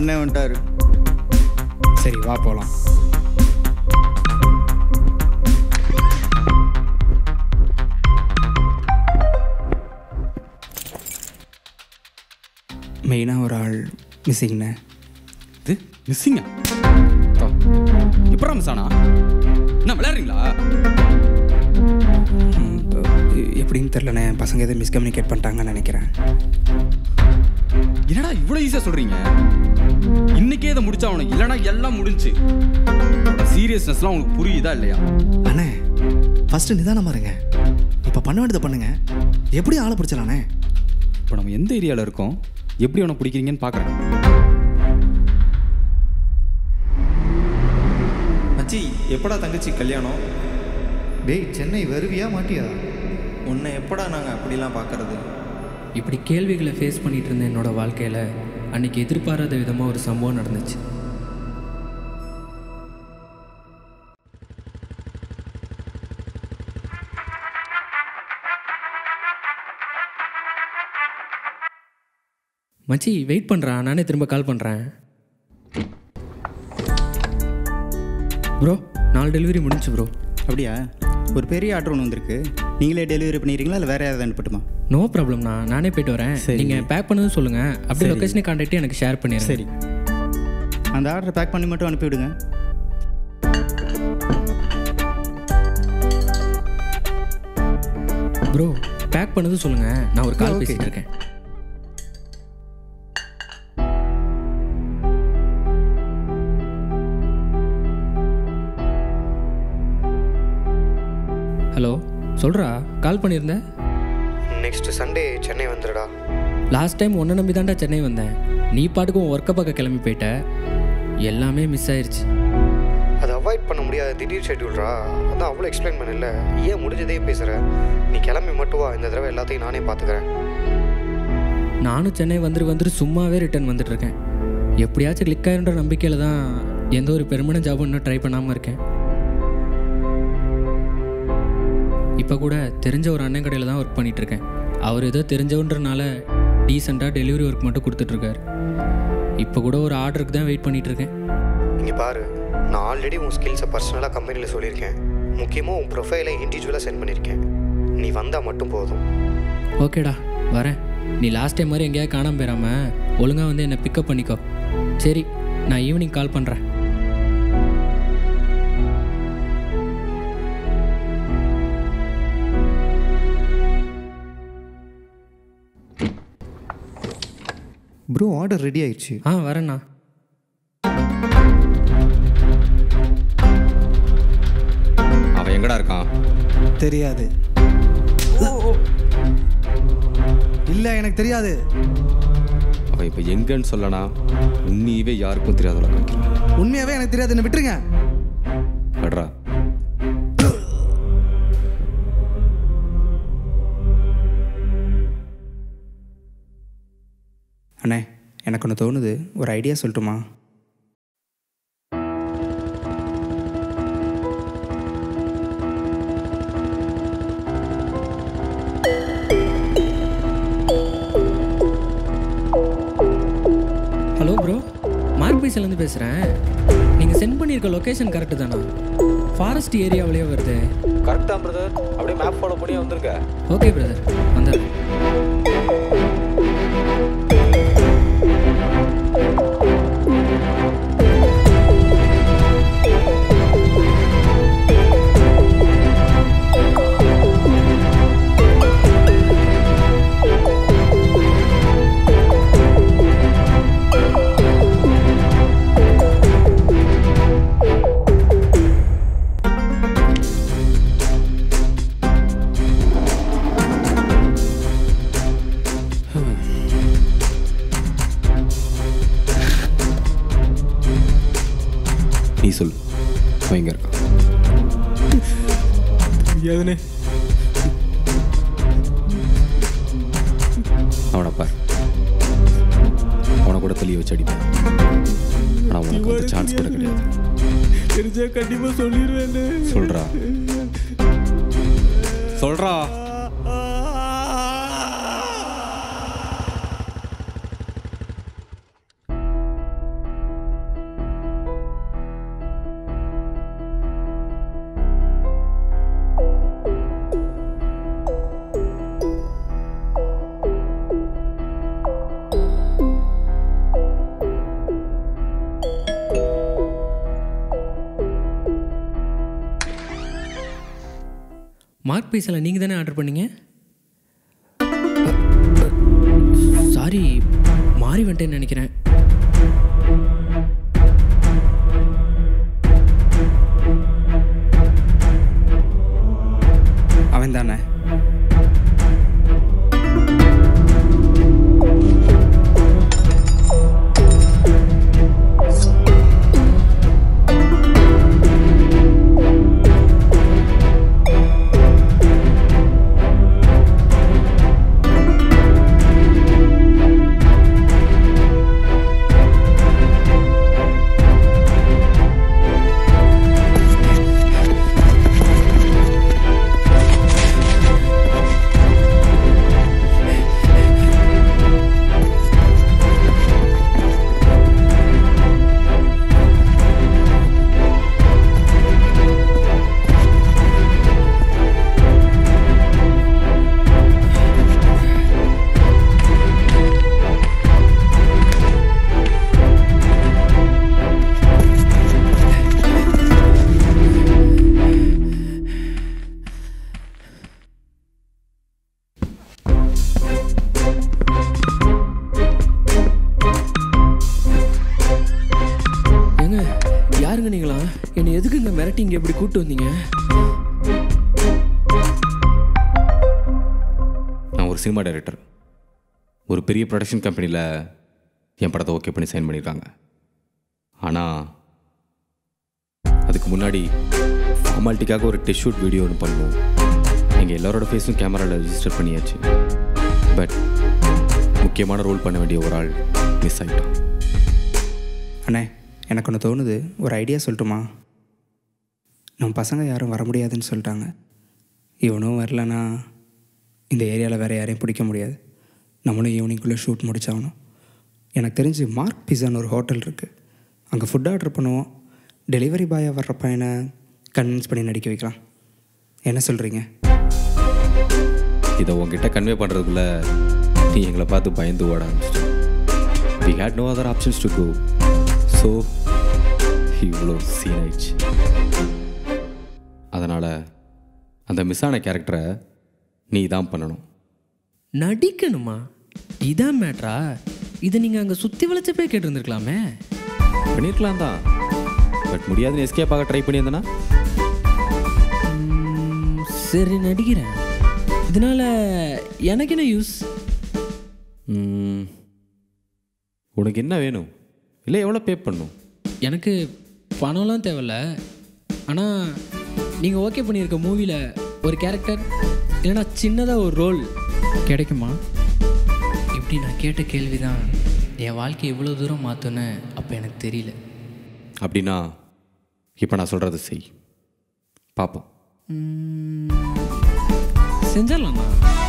அண்ணன் வந்துட்டாரு சரி வா போகலாம் மெயினாக ஒரு ஆள் மிஸ்ஸிங்ண்ணே இது மிஸ்ஸிங்கா எப்படா மிஸ் ஆனா என்ன விளையாடுறீங்களா ம், எ- எப்படின்னு தெரிலண்ணே பசங்க எதுவும் மிஸ்கம்யூனிகேட் பண்ணிட்டாங்கன்னு நினைக்கிறேன் என்னடா இவ்வளோ ஈஸியாக சொல்கிறீங்க இன்னைக்கே இதை முடிச்சா உனக்கு இல்லைனா எல்லாம் முடிஞ்சு சீரியஸ்னஸ்லாம் உனக்கு புரியுதா இல்லையா அண்ணே ஃபஸ்ட்டு நிதானமாக இருங்க இப்போ பண்ண வேண்டியதை பண்ணுங்க எப்படி ஆளை பிடிச்சலாண்ணே இப்போ நம்ம எந்த ஏரியாவில் இருக்கோம் எப்படி அவனை பிடிக்கிறீங்கன்னு பார்க்குறேன் மச்சி எப்படா தங்கச்சி கல்யாணம் டேய் சென்னை வருவியா மாட்டியா உன்னை எப்படா நாங்கள் அப்படிலாம் பார்க்கறது இப்படி கேள்விகளை ஃபேஸ் பண்ணிட்டு இருந்த என்னோட வாழ்க்கையில் அன்னைக்கு எதிர்பாராத விதமாக ஒரு சம்பவம் நடந்துச்சு மச்சி வெயிட் பண்ணுறான் நானே திரும்ப கால் பண்ணுறேன் ப்ரோ நாலு டெலிவரி முடிஞ்சு ப்ரோ அப்படியா ஒரு பெரிய ஆர்டர் ஒன்று வந்திருக்கு நீங்களே டெலிவரி பண்ணிடுறீங்களா இல்லை வேறு யாராவது அனுப்பட்டுமா நோ ப்ராப்ளம்ண்ணா நானே போயிட்டு வரேன் சரி. நீங்கள் பேக் பண்ணதும் சொல்லுங்கள் அப்படியே சரி. லொக்கேஷனை கான்டாக்ட் எனக்கு ஷேர் பண்ணிடுறேன் சரி அந்த ஆர்டரை பேக் பண்ணி மட்டும் அனுப்பிவிடுங்க ப்ரோ பேக் பண்ணதும் சொல்லுங்கள் நான் ஒரு கால் Okay. பேசிட்டு இருக்கேன் ஹலோ சொல்கிறா கால் பண்ணியிருந்தேன் நெக்ஸ்ட் சண்டே சென்னை வந்துடுடா லாஸ்ட் டைம் உன்னை நம்பி தான்டா சென்னை வந்தேன் நீ பாட்டுக்கும் ஒர்க்கை பார்க்க கிளம்பி போயிட்ட எல்லாமே மிஸ் ஆயிருச்சு அதை அவாய்ட் பண்ண முடியாத திடீர் ஷெட்யூல்ரா அதான் அவ்வளோ எக்ஸ்பிளைன் பண்ணல ஏன் முடிஞ்சதே பேசுகிற நீ கிளம்பி மட்டும் வா இந்த தடவை எல்லாத்தையும் நானே பார்த்துக்கிறேன் நானும் சென்னை வந்துட்டு வந்துட்டு சும்மாவே ரிட்டர்ன் வந்துட்டு இருக்கேன் எப்படியாச்சும் கிளிக் ஆயிருன்ற நம்பிக்கையில் தான் எந்த ஒரு பெர்மனன்ட் ஜாபும் இன்னும் ட்ரை பண்ணாமல் இருக்கேன் இப்போ கூட தெரிஞ்ச ஒரு அண்ணன் கடையில் தான் ஒர்க் பண்ணிட்டு இருக்கேன் அவர் ஏதோ தெரிஞ்சவன்றனால டீசெண்டாக டெலிவரி ஒர்க் மட்டும் கொடுத்துட்ருக்காரு இப்போ கூட ஒரு ஆர்டருக்கு தான் வெயிட் பண்ணிட்டு இருக்கேன் இங்கே பாரு நான் ஆல்ரெடி உன் ஸ்கில்ஸை பர்சனலாக கம்பெனியில் சொல்லியிருக்கேன் முக்கியமாக உன் ப்ரொஃபைலை இண்டிவிஜுவலாக சென்ட் பண்ணியிருக்கேன் நீ வந்தால் மட்டும் போதும் ஓகேடா வரேன் நீ லாஸ்ட் டைம் மாதிரி எங்கேயாவது காணாம போயிடாமல் ஒழுங்காக வந்து என்னை பிக்கப் பண்ணிக்கோ சரி நான் ஈவினிங் கால் பண்ணுறேன் ப்ரோ ஆர்டர் ரெடி ஆயிடுச்சு ஆ வரேண்ணா அவன் எங்கடா இருக்கான் தெரியாது இல்லை எனக்கு தெரியாது அவன் இப்போ எங்கன்னு சொல்லனா உண்மையவே யாருக்கும் தெரியாத அளவுக்கு வைக்கிறான். உண்மையாகவே எனக்கு தெரியாது என்ன விட்டுருங்க விடுறா அண்ணே எனக்கு ஒன்று தோணுது ஒரு ஐடியா சொல்லட்டுமா ஹலோ ப்ரோ மார்க்பீஸ்லேருந்து பேசுகிறேன் நீங்கள் சென்ட் பண்ணியிருக்க லொக்கேஷன் கரெக்டு தானா ஃபாரஸ்ட் ஏரியாவிலேயே வருது கரெக்டாக பிரதர் அப்படியே மேப் ஃபாலோ பண்ணி வந்திருக்க ஓகே பிரதர் வந்துடுறேன் நீ சொல்லு அவன் எங்க இருக்கான் எதுனே அவனை பார் அவனை கூட தெளிய வச்சு அடிப்பேன் ஆனால் உனக்கு வந்து சான்ஸ் கூட கிடையாது தெரிஞ்சா கண்டிப்பாக சொல்லிடுவேன்னு சொல்றா சொல்றா பீஸில் நீங்கள் தானே ஆர்டர் பண்ணீங்க சாரி மாறி வந்துட்டேன்னு நினைக்கிறேன் அவன் தானே ஏங்க யாருங்க நீங்களா என்னை எதுக்குங்க மிரட்டி இங்கே எப்படி கூப்பிட்டு வந்தீங்க நான் ஒரு சினிமா டைரக்டர் ஒரு பெரிய ப்ரொடக்ஷன் கம்பெனியில் என் படத்தை ஓகே பண்ணி சைன் பண்ணியிருக்காங்க ஆனால் அதுக்கு முன்னாடி ஃபார்மாலிட்டிக்காக ஒரு டெஸ்ட் ஷூட் வீடியோ ஒன்று பண்ணணும் எங்கள் எல்லாரோட ஃபேஸும் கேமராவில் ரெஜிஸ்டர் பண்ணியாச்சு பட் முக்கியமான ரோல் பண்ண வேண்டிய ஒரு ஆள் மிஸ் ஆகிட்டான் அண்ணே எனக்கு ஒன்று தோணுது ஒரு ஐடியா சொல்லட்டுமா நம்ம பசங்க யாரும் வர முடியாதுன்னு சொல்லிட்டாங்க இவனும் வரலனா இந்த ஏரியாவில் வேறு யாரையும் பிடிக்க முடியாது நம்மளும் ஈவினிங்குள்ளே ஷூட் முடிச்சாகணும் எனக்கு தெரிஞ்சு மார்க் பிஸான்னு ஒரு ஹோட்டல் இருக்குது அங்கே ஃபுட் ஆர்டர் பண்ணுவோம் டெலிவரி பாயாக வர்ற பையனை கன்வின்ஸ் பண்ணி நடிக்க வைக்கலாம் என்ன சொல்கிறீங்க இதை உங்ககிட்ட கன்வே பண்ணுறதுக்குள்ள நீ எங்களை பார்த்து பயந்து ஓட ஆரம்பிச்சிட்ட we had no other options to go so இவ்வளோ சீன் ஆயிடுச்சு அதனால் அந்த மிஸ் ஆன கேரக்டரை நீ தான் பண்ணணும் நடிக்கணுமா இதான் மேட்ரா இதை நீங்கள் அங்கே சுற்றி வளைச்ச போய் கேட்டிருந்துருக்கலாமே பண்ணியிருக்கலாம் தான் பட் முடியாதுன்னு எஸ்கேப் ஆக ட்ரை பண்ணியிருந்தேன்னா ம், சரி நடிக்கிறேன் இதனால எனக்கு என்ன யூஸ் ம், உனக்கு என்ன வேணும் இல்லை எவ்வளோ பே பண்ணும் எனக்கு பணம்லாம் தேவையில்ல ஆனால் நீங்கள் ஓகே பண்ணியிருக்க மூவியில் ஒரு கேரக்டர் இல்லைன்னா சின்னதாக ஒரு ரோல் கிடைக்குமா இப்படி நான் கேட்ட கேள்வி தான் என் வாழ்க்கை எவ்வளோ தூரம் மாற்றுன்னு அப்போ எனக்கு தெரியல அப்படின்னா இப்போ நான் சொல்கிறத செய் பார்ப்போம் செஞ்சிடலாம்ண்ணா